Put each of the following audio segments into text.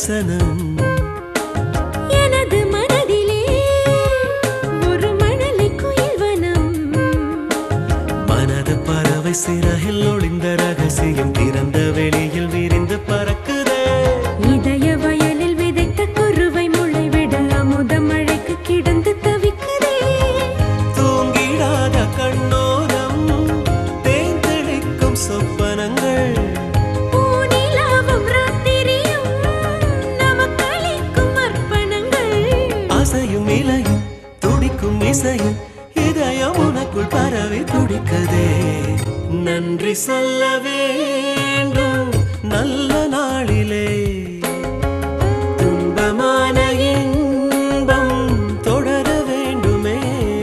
தரிசனம் எனது மனதிலே ஒரு மணலை குயில்வனம் மனது பறவை சிறகில் ஒளிந்த ரகசியம் திறந்த வெளியில் விரிந்து பறக்குதே இதய வயலில் விதைத்த குருவை முளைவிட அமுத மழைக்கு கிடந்து தவிக்குதே தூங்கிடாத கண்ணோரம் தேர்ந்தெடுக்கும் சொப்பனங்கள் பூநிலாவும் ராத்திரியும் நமக்களிக்கும் அர்ப்பணங்கள் அசையும் இலையும் துடிக்கும் இசையும் இதயம் உனக்குள் பரவி துடிக்கதே நன்றி சொல்ல வேண்டும் நல்ல நாளிலே துன்பமான இன்பம் தொடர வேண்டுமே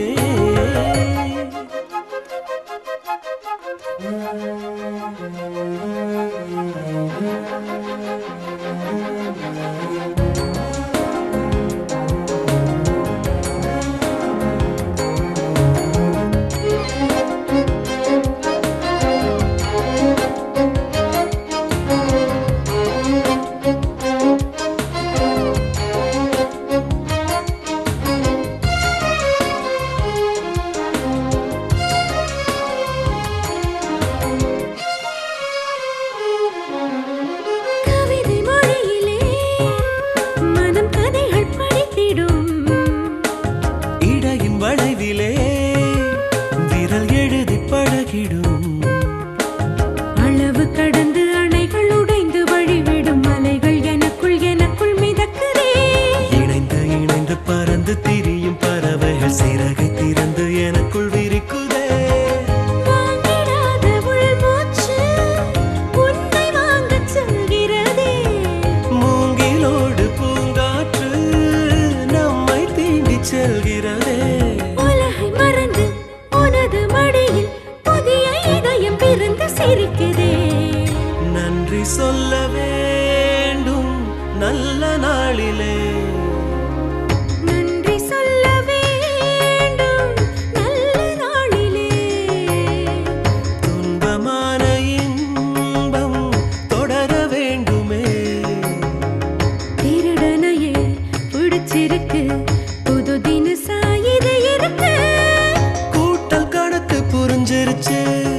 கவிதை மொழியிலே மனம் கதைகள் படித்திடும் இடையின் வளைவிலே விரல் எழுதி பழகிடும் அளவு கடந்து அணைகள் உடைந்து வழிவிடும் மலைகள் எனக்குள் எனக்குள் மிதக்குதே இணைந்து இணைந்து பறந்து திரியும் பறவைகள் சிறகை திறந்து எனக்குள் விரிக்குதே வாங்கிடாத உள்மூச்சு உன்னை வாங்கச் சொல்கிறதே மூங்கிலோடு பூங்காற்று நம்மை தீண்டிச் செல்கிறதே உலகை மறந்து உனது மடியில் புதிய இதயம் பிறந்து சிரிக்குதே நன்றி சொல்ல வேண்டும் நல்ல நாளிலே நன்றி சொல்ல வேண்டும் நல்ல நாளிலே துன்பமான இன்பம் தொடர வேண்டுமே திருடனையே பிடிச்சிருக்கு புது தினசா இது இருக்கு கூட்டல் கணக்கு புரிஞ்சிருச்சு